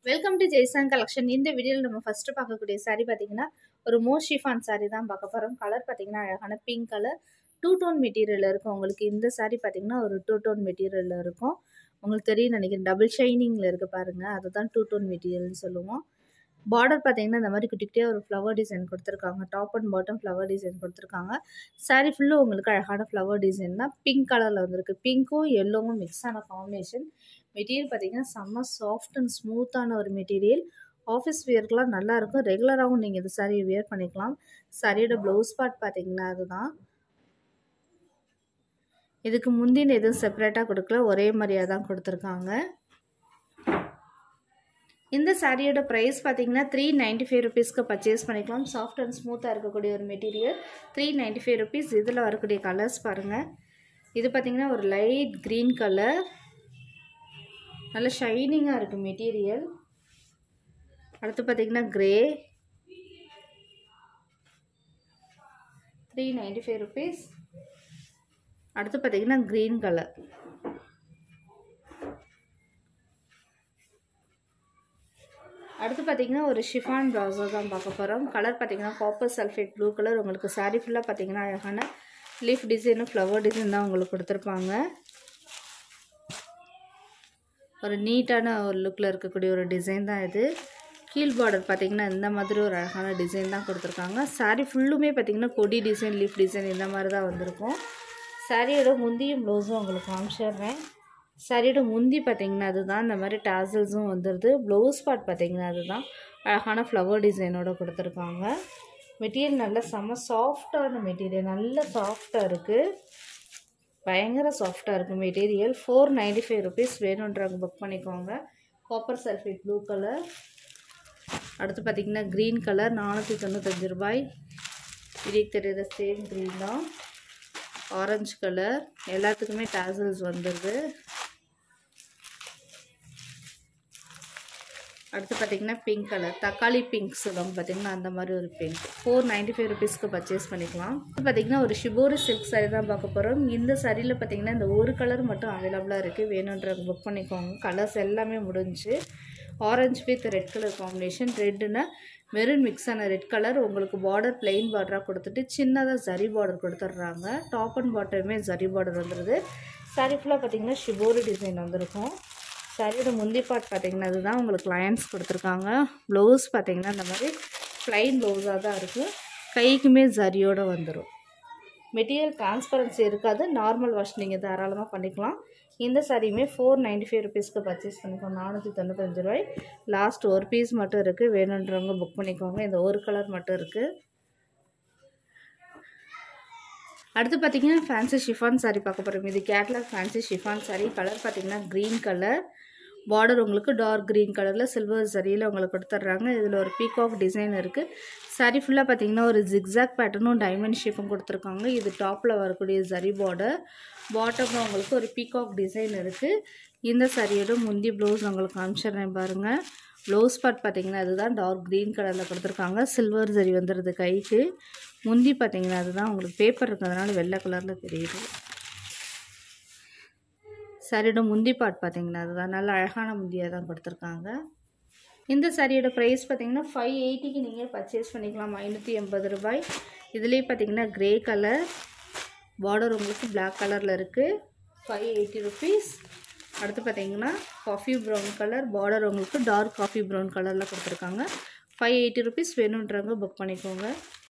welcome to ஜெய்சான் collection இந்த வீடியோவில் நம்ம ஃபஸ்ட்டு பார்க்கக்கூடிய saree பார்த்தீங்கன்னா ஒரு மோ ஷிஃபான் saree தான் பார்க்க போகிறோம் கலர் பார்த்தீங்கன்னா அழகான பிங்க் கலர் டூ டோன் மெட்டீரியலில் இருக்கும் உங்களுக்கு இந்த saree பார்த்தீங்கன்னா ஒரு டூ டோன் மெட்டீரியலில் இருக்கும் உங்களுக்கு தெரியும் நினைக்கிறேன் டபுள் ஷைனிங்கில் இருக்குது பாருங்கள் அதுதான் டூ டோன் மெட்டீரியல்னு சொல்லுவோம் பார்டர் பார்த்தீங்கன்னா இந்த மாதிரி குட்டிக்கிட்டே ஒரு ஃப்ளவர் டிசைன் கொடுத்துருக்காங்க top and bottom flower design கொடுத்துருக்காங்க saree ஃபுல்லும் உங்களுக்கு அழகான ஃப்ளவர் டிசைன் தான் பிங்க் கலரில் வந்திருக்கு பிங்க்கும் எல்லோவும் மிக்ஸ் ஆன காம்பினேஷன் மெட்டீரியல் பார்த்தீங்கன்னா செம்ம சாஃப்ட் அண்ட் ஸ்மூத்தான ஒரு மெட்டீரியல் ஆஃபீஸ் வியர்க்கெலாம் நல்லாயிருக்கும் ரெகுலராகவும் நீங்கள் இந்த சாரியை வியர் பண்ணிக்கலாம் சாரியோட ப்ளவுஸ் பார்ட் பார்த்தீங்கன்னா அதுதான் இதுக்கு முந்தின எதுவும் செப்பரேட்டாக கொடுக்கல ஒரே மாதிரியாக தான் கொடுத்துருக்காங்க இந்த சாரியோட ப்ரைஸ் பார்த்தீங்கன்னா த்ரீ நைன்ட்டி ஃபைவ் ருபீஸ்க்கு பர்ச்சேஸ் பண்ணிக்கலாம் சாஃப்ட் அண்ட் ஸ்மூத்தாக இருக்கக்கூடிய ஒரு material three ninety five rupees இதில் வரக்கூடிய கலர்ஸ் பாருங்கள் இது பார்த்தீங்கன்னா ஒரு லைட் க்ரீன் கலர் நல்ல ஷைனிங்காக இருக்குது மெட்டீரியல் அடுத்து பார்த்தீங்கன்னா grey three ninety five rupees அடுத்து பார்த்தீங்கன்னா க்ரீன் கலர் அடுத்து பார்த்தீங்கன்னா ஒரு ஷிஃபான் ப்ராசோ தான் பார்க்க போகிறோம் கலர் பார்த்தீங்கன்னா காப்பர் சல்ஃபேட் ப்ளூ கலர் உங்களுக்கு சாரீ ஃபுல்லாக பார்த்தீங்கன்னா அழகான லீஃப் டிசைனும் ஃப்ளவர் டிசைன் தான் உங்களுக்கு கொடுத்துருப்பாங்க ஒரு நீட்டான ஒரு லுக்கில் இருக்கக்கூடிய ஒரு டிசைன் தான் இது கீழ் பார்டர் பார்த்திங்கன்னா இந்த மாதிரி ஒரு அழகான டிசைன் தான் கொடுத்துருக்காங்க சாரீ ஃபுல்லுமே பார்த்திங்கன்னா கொடி டிசைன் லீஃப் டிசைன் இந்த மாதிரி தான் வந்திருக்கும் சாரியோட முந்தியும் ப்ளவுஸும் உங்களுக்கு காமிச்சிடுறேன் சாரியோட முந்தி பார்த்திங்கன்னா அதுதான் இந்த மாதிரி டாசல்ஸும் வந்துடுது ப்ளவுஸ் பார்ட் பார்த்திங்கன்னா அதுதான் அழகான ஃப்ளவர் டிசைனோட கொடுத்துருக்காங்க மெட்டீரியல் நல்லா செம்ம சாஃப்டான மெட்டீரியல் நல்ல சாஃப்டாக இருக்குது பயங்கர சாஃப்டாக இருக்குது material four ninety five rupees வேணுன்றவங்க புக் பண்ணிக்கோங்க காப்பர் சல்ஃபேட் ப்ளூ கலர் அடுத்து பார்த்திங்கன்னா க்ரீன் கலர் நானூற்றி தொண்ணூத்தஞ்சு ரூபாய் இதுக்கு தெரியுற சேம் க்ரீன் தான் ஆரஞ்சு கலர் எல்லாத்துக்குமே டாசல்ஸ் வந்துடுது அடுத்து பார்த்திங்கன்னா பிங்க் கலர் தக்காளி பிங்க் சொல்லுவாங்க பார்த்திங்கன்னா அந்த மாதிரி ஒரு பிங்க் ஃபோர் நைன்ட்டி ஃபைவ் ருபீஸ்க்கு பர்ச்சேஸ் பண்ணிக்கலாம் இப்போ பார்த்திங்கன்னா ஒரு ஷிபோரி சில்க் சாரீ தான் பார்க்க போகிறோம் இந்த சாரியில் பார்த்திங்கன்னா இந்த ஒரு கலர் மட்டும் அவைலபிளாக இருக்குது வேணுன்றவங்க புக் பண்ணிக்கோங்க கலர்ஸ் எல்லாமே முடிஞ்சு orange with red colour combination ரெட்டுன்னா மெரூன் மிக்ஸ் ஆன ரெட் கலர் உங்களுக்கு பார்டர் பிளெயின் பார்டராக கொடுத்துட்டு சின்னதாக ஜரி பார்டர் கொடுத்துட்றாங்க டாப் அண்ட் பாட்டமே ஜரி பார்டர் வந்துடுது சாரி ஃபுல்லாக பார்த்திங்கன்னா ஷிபோரி டிசைன் வந்திருக்கும் சாரியோட முந்தி பார்ட் பார்த்திங்கன்னா அதுதான் உங்களுக்கு லயன்ஸ் கொடுத்துருக்காங்க ப்ளவுஸ் பார்த்திங்கன்னா இந்த மாதிரி ப்ளைன் ப்ளவுஸாக தான் இருக்குது கைக்குமே ஜரியோடு வந்துடும் மெட்டீரியல் டிரான்ஸ்பரன்சி இருக்காது நார்மல் வாஷ் நீங்கள் தாராளமாக பண்ணிக்கலாம் இந்த சாரியுமே ஃபோர் நைன்ட்டி ஃபைவ் ருபீஸ்க்கு பர்ச்சேஸ் பண்ணிக்கோங்க நானூற்றி தொண்ணூத்தஞ்சு ரூபாய் லாஸ்ட் ஒரு பீஸ் மட்டும் இருக்குது வேணுன்றவங்க புக் பண்ணிக்கோங்க இந்த ஒரு கலர் மட்டும் இருக்குது அடுத்து பார்த்தீங்கன்னா ஃபேன்சி ஷிஃபான் சாரீ பார்க்க போகிறோம் இது catalogue fancy chiffon sari colour பார்த்தீங்கன்னா க்ரீன் கலர் பார்டர் உங்களுக்கு டார்க் க்ரீன் கலரில் சில்வர் சரியில் உங்களுக்கு கொடுத்துட்றாங்க இதில் ஒரு பீகாக் டிசைன் இருக்குது சாரீ ஃபுல்லாக பார்த்தீங்கன்னா ஒரு ஜிக்ஸாக் பேட்டர்னும் டைமண்ட் ஷேப்பும் கொடுத்துருக்காங்க இது டாப்பில் வரக்கூடிய ஜரி பார்டர் பாட்டமில் உங்களுக்கு ஒரு பீகாக் டிசைன் இருக்குது இந்த சாரியோட முந்தி ப்ளவுஸ் உங்களுக்கு காமிச்சிடுறேன் பாருங்கள் ப்ளவுஸ் பார்ட் பார்த்தீங்கன்னா அதுதான் டார்க் க்ரீன் கலரில் கொடுத்துருக்காங்க சில்வர் ஜரி வந்துடுது கைக்கு முந்தி பார்த்தீங்கன்னா அதுதான் உங்களுக்கு பேப்பர் இருக்கிறதுனால வெள்ளை கலரில் தெரியுது சாரியோட முந்தி பார்ட் பார்த்தீங்கன்னா அதுதான் நல்ல அழகான முந்தியாக தான் கொடுத்துருக்காங்க இந்த சாரியோட ப்ரைஸ் பார்த்தீங்கன்னா ஃபைவ் எயிட்டிக்கு நீங்கள் பர்ச்சேஸ் பண்ணிக்கலாம் ஐநூற்றி எண்பது ரூபாய் இதுலேயே பார்த்தீங்கன்னா க்ரே கலர் பார்டர் உங்களுக்கு பிளாக் கலரில் இருக்குது ஃபைவ் எயிட்டி ருபீஸ் அடுத்து பார்த்தீங்கன்னா காஃபி ப்ரௌன் கலர் பார்டர் உங்களுக்கு டார்க் காஃபி ப்ரௌன் கலரில் கொடுத்துருக்காங்க ஃபைவ் எயிட்டி ருபீஸ் வேணுன்றவங்க புக் பண்ணிக்கோங்க